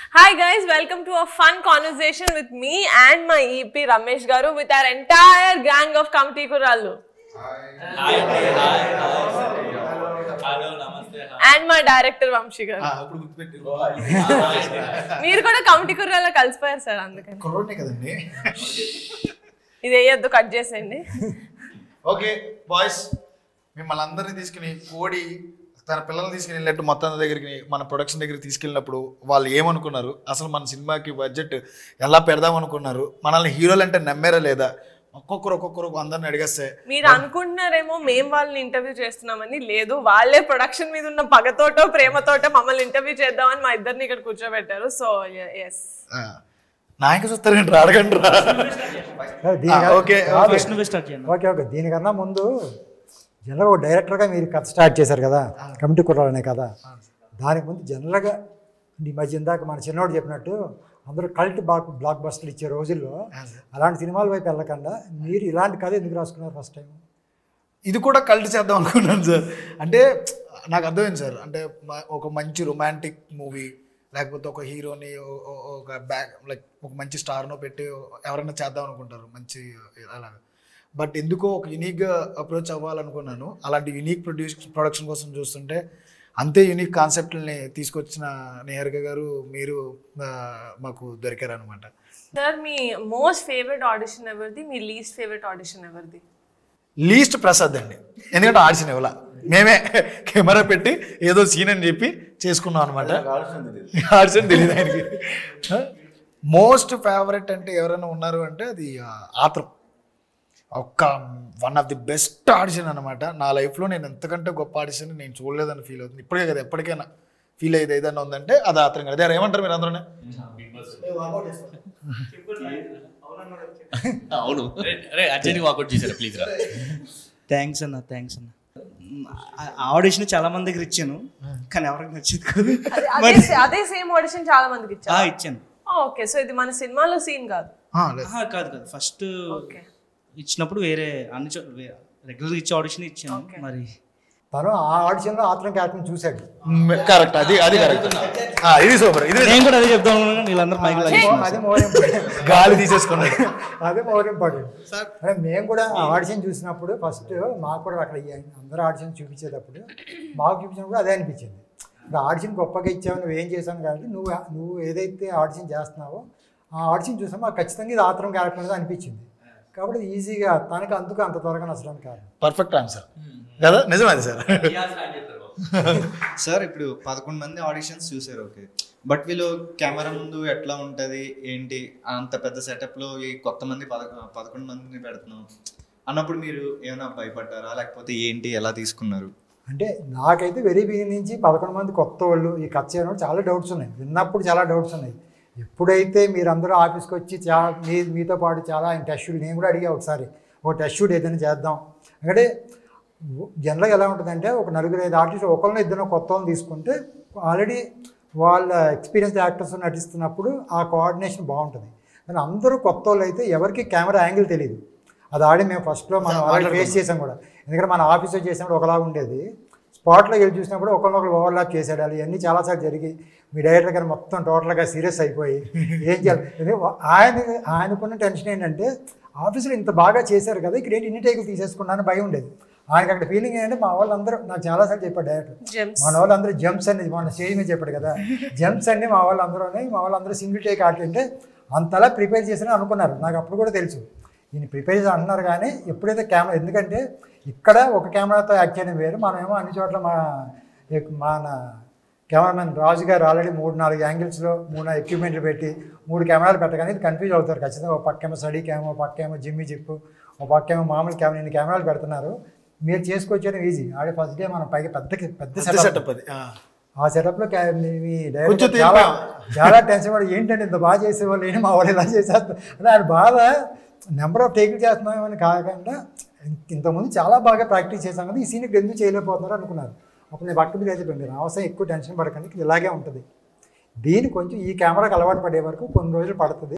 Hi guys, welcome to a fun conversation with me and my EP Ramesh Garu with our entire gang of Kamti Kurallu hello నమస్తే and my director Vamshi Garu. అప్పుడు గుర్తుపెట్టి మీరు కూడా committee కుర్రాలో కలిసిపోయారు sir అందుకని కుర్రోడ్నే కదండి ఇది వేయొద్దు cut చేసేయండి ఓకే బాయ్స్ మిమ్మల్ని అందరినీ తీసుకుని కోడి తన పిల్లల్ని తీసుకుని వెళ్ళినట్టు మొత్తం దగ్గరికి మన ప్రొడక్షన్ దగ్గరికి తీసుకెళ్ళినప్పుడు వాళ్ళు ఏమనుకున్నారు అసలు మన సినిమాకి బడ్జెట్ ఎలా పెడదాం అనుకున్నారు మనల్ని హీరోలు అంటే నమ్మారా లేదా ఒక్కొక్కరు ఒక్కొక్కరు అందరిని అడిగేస్తే మీరు అనుకుంటున్నారేమో మేం వాళ్ళని ఇంటర్వ్యూ చేస్తున్నామని లేదు వాళ్ళే ప్రొడక్షన్ మీద ఉన్న పగతోటో ప్రేమతోటో మమ్మల్ని ఇంటర్వ్యూ చేద్దామని మా ఇద్దరిని ఇక్కడ కూర్చోబెట్టారు సో ఎస్ ఆ, నాయక చూస్తారండి రా, అడగండి రా దీనికన్నా- ఓకే కాదు. ఫస్ట్ నువ్వే స్టార్ట్ చేయండి ఓకే ఓకే దీనికన్నా ముందు జనరల్గా ఒక డైరెక్టర్గా మీరు కథ స్టార్ట్ చేశారు కదా కమిటీ కుట్రాలనే కదా దానికి ముందు జనరల్గా ఈ మధ్య ఇందాక మన చిన్నోడు చెప్పినట్టు అందరూ కల్ట్ బ్లాక్ బ్లాక్ బస్టర్లు ఇచ్చే రోజుల్లో అలాంటి సినిమాల వైపు వెళ్ళకుండా మీరు ఇలాంటి కథ ఎందుకు రాసుకున్నారు ఫస్ట్ టైం ఇది కూడా కల్ట్ చేద్దాం అనుకున్నాను సార్ అంటే నాకు అర్థమైంది సార్ అంటే మ- ఒక మంచి రొమాంటిక్ మూవీ లేకపోతే ఒక హీరోని ఓ- ఓ- ఒక బ్యాక్ లైక్ ఒక మంచి స్టార్నో పెట్టి ఎవరైనా చేద్దాం అనుకుంటారు మంచి అలాగా బట్ ఎందుకో ఒక యూనిక్గా అప్రోచ్ అవ్వాలనుకున్నాను అలాంటి యూనిక్ ప్రొడ్యూస్ ప్రొడక్షన్ కోసం చూస్తుంటే అంతే యూనిక్ కాన్సెప్ట్ని తీసుకొచ్చిన నేహర్గ గారు మీరు ఆ, మాకు దొరికారు అనమాట సార్ మీ మోస్ట్ ఫేవరెట్ ఆడిషన్ ఎవరిది మీ లీస్ట్ ఫేవరెట్ ఆడిషన్ ఎవరిది లీస్ట్ ప్రసాద్ అండి ఎందుకంటే ఆడిషన్ ఇవ్వాల మేమే కెమెరా పెట్టి ఏదో సీన్ అని చెప్పి చేసుకున్నాం అనమాట ఆడిషన్ తెలియదు ఆయనకి మోస్ట్ ఫేవరెట్ అంటే ఎవరైనా ఉన్నారు అంటే అది ఆ, ఆత్రం ఒక్క one of the best audition అనమాట నా లైఫ్లో నేను ఎంతకంటే గొప్ప ఆడిషన్ నేను చూడలేదని ఫీల్ అవుతుంది ఇప్పటికే కదా ఎప్పటికైనా ఫీల్ అయ్యేది ఏదైనా ఉందంటే అది ఆత్రం కదా అదే ఏమంటారు మీరు అందరూ అవును రే అర్జెంట్ వాకౌట్ చేశారు ప్లీజ్ రా థ్యాంక్స్ అన్న థ్యాంక్స్ అన్న ఆడిషన్ చాలా మంది దగ్గర ఇచ్చాను కానీ ఎవరికి నచ్చేది కాదు అదే అదే సేమ్ ఆడిషన్ చాలా మందికి ఆ, ఇచ్చారు ఇచ్చాను ఓకే సో ఇది మన సినిమాలో సీన్ కాదు లేదు ఆహా, కాదు కాదు ఫస్ట్ ఓకే ఇచ్చినప్పుడు వేరే అన్ని రెగ్యులర్ ఇచ్చే ఆడిషన్ ఇచ్చాను మరి తను ఆ ఆడిషన్లో ఆత్రం క్యారెక్టర్ చూశాడు కరెక్ట్ అది అది కరెక్ట్ ఇది సూపర్ ఇది నేను కూడా అదే చెప్తాను అనుకున్నాను వీళ్ళందరూ మైక్ అది మోర్ ఇంపార్టెంట్ గాలి తీసేసుకున్నాడు అదే మోర్ ఇంపార్టెంట్ అంటే మేము కూడా ఆ ఆడిషన్ చూసినప్పుడు ఫస్ట్ మాకు కూడా అక్కడ ఈ అందరూ ఆడిషన్ చూపించేటప్పుడు మాకు చూపించినప్పుడు అదే అనిపించింది ఇప్పుడు ఆడిషన్ గొప్పగా ఇచ్చావు నువ్వు ఏం చేశావు కాబట్టి నువ్వు నువ్వు ఏదైతే ఆడిషన్ చేస్తున్నావో ఆ ఆడిషన్ చూసామో మాకు ఖచ్చితంగా ఇది ఆత్రం క్యారెక్టర్ అనేది అనిపించింది కాబట్టి ఈజీగా తనకి అందుకు అంత త్వరగా నచ్చడానికి కారణం పర్ఫెక్ట్ ఆన్సర్ కదా నిజమది సార్ సార్ ఇప్పుడు పదకొండు మంది ఆడిషన్స్ చూసారు ఓకే బట్ వీళ్ళు కెమెరా ముందు ఎట్లా ఉంటుంది ఏంటి అంత పెద్ద సెటప్లో ఈ కొత్త మంది పద పదకొండు మందిని పెడుతున్నాం అన్నప్పుడు మీరు ఏమైనా భయపడ్డారా లేకపోతే ఏంటి ఎలా తీసుకున్నారు అంటే నాకైతే వెరీ బిగినింగ్ నుంచి పదకొండు మంది కొత్త వాళ్ళు ఈ కథ చేయడం చాలా డౌట్స్ ఉన్నాయి విన్నప్పుడు చాలా డౌట్స్ ఉన్నాయి ఎప్పుడైతే మీరందరూ ఆఫీస్కి వచ్చి చా మీ మీతో పాటు చాలా ఆయన టెస్ట్ షూట్ నేను కూడా అడిగా ఒకసారి ఒక టెస్ట్ షూట్ ఏదైనా చేద్దాం అంటే జనరల్గా ఎలా ఉంటుందంటే ఒక నలుగురు ఐదు ఆర్టిస్ట్ ఒకరిని ఇద్దరు కొత్త వాళ్ళని తీసుకుంటే ఆల్రెడీ వాళ్ళ ఎక్స్పీరియన్స్ యాక్టర్స్ నటిస్తున్నప్పుడు ఆ కోఆర్డినేషన్ బాగుంటుంది కానీ అందరూ కొత్త వాళ్ళు అయితే ఎవరికి కెమెరా యాంగిల్ తెలియదు అది ఆడి మేము ఫస్ట్లో మనం ఆల్రెడీ ఫేస్ చేసాం కూడా ఎందుకంటే మన ఆఫీస్లో చేసినప్పుడు ఒకలాగా ఉండేది స్పాట్లో వెళ్ళి చూసినప్పుడు ఒకరినొకరు ఓవర్లాప్ చేసేయాలి ఇవన్నీ చాలాసార్లు జరిగి మీ డైరెక్టర్ గారు మొత్తం టోటల్గా సీరియస్ అయిపోయి ఏం చేయాలి ఇది ఆయన ఆయనకున్న టెన్షన్ ఏంటంటే ఆఫీసులో ఇంత బాగా చేశారు కదా ఇక్కడ ఏంటి ఇన్ని టేకులు తీసేసుకున్నాను భయం ఉండేది ఆయనకి అక్కడ ఫీలింగ్ ఏంటంటే మా వాళ్ళందరూ నాకు చాలాసార్లు చెప్పాడు డైరెక్టర్ జెమ్స్ మన వాళ్ళందరూ జంప్స్ అనేది మన స్టేజ్ మీద చెప్పాడు కదా జంప్స్ అన్ని మా వాళ్ళందరూ మా వాళ్ళందరూ సింగిల్ టేక్ ఆడుతుంటే అంతలా ప్రిపేర్ చేసినా అనుకున్నారు నాకు అప్పుడు కూడా తెలుసు ఈయన ప్రిపేర్ చేసి అంటున్నారు కానీ ఎప్పుడైతే కెమెరా ఎందుకంటే ఇక్కడ ఒక కెమెరాతో యాక్ట్ చేయడం వేరు మనమేమో అన్ని చోట్ల మా మన కెమెరామెన్ రాజు గారు ఆల్రెడీ మూడు నాలుగు యాంగిల్స్లో మూడు నాలుగు ఎక్విప్మెంట్లు పెట్టి మూడు కెమెరాలు పెట్టగానే ఇది కన్ఫ్యూజ్ అవుతారు ఖచ్చితంగా ఒక పక్కేమో స్టడీ క్యామ్ ఒక పక్కేమో జిమ్మి జిప్పు ఒక పక్కేమో మామూలు కెమెరా ఇన్ని కెమెరాలు పెడుతున్నారు మీరు చేసుకొచ్చేయడం ఈజీ ఆడే ఫస్ట్ డే మనం పైకి పెద్ద పెద్ద setup. సెటప్ అది ఆ. ఆ సెటప్లో మీ డైరెక్టర్ కొంచెం చాలా తేలిపాం. చాలా టెన్షన్ పడి ఏంటంటే ఇంత బాగా చేసేవాళ్ళు ఏంటి మా వాళ్ళు ఇలా చేసేస్తారు అంటే ఆయన బాధ నెంబర్ ఆఫ్ టేకులు చేస్తున్నామని కాకుండా ఇంతకుముందు చాలా బాగా ప్రాక్టీస్ చేశాం కదా ఈ సీన్ ఇప్పుడు ఎందుకు చేయలేకపోతున్నారు అనుకున్నారు అప్పుడు నేను పక్క మీద అయితే మీరు అవసరం ఎక్కువ టెన్షన్ పడకండి ఇది ఇలాగే ఉంటుంది దీని కొంచెం ఈ కెమెరాకి అలవాటు పడే వరకు కొన్ని రోజులు పడుతుంది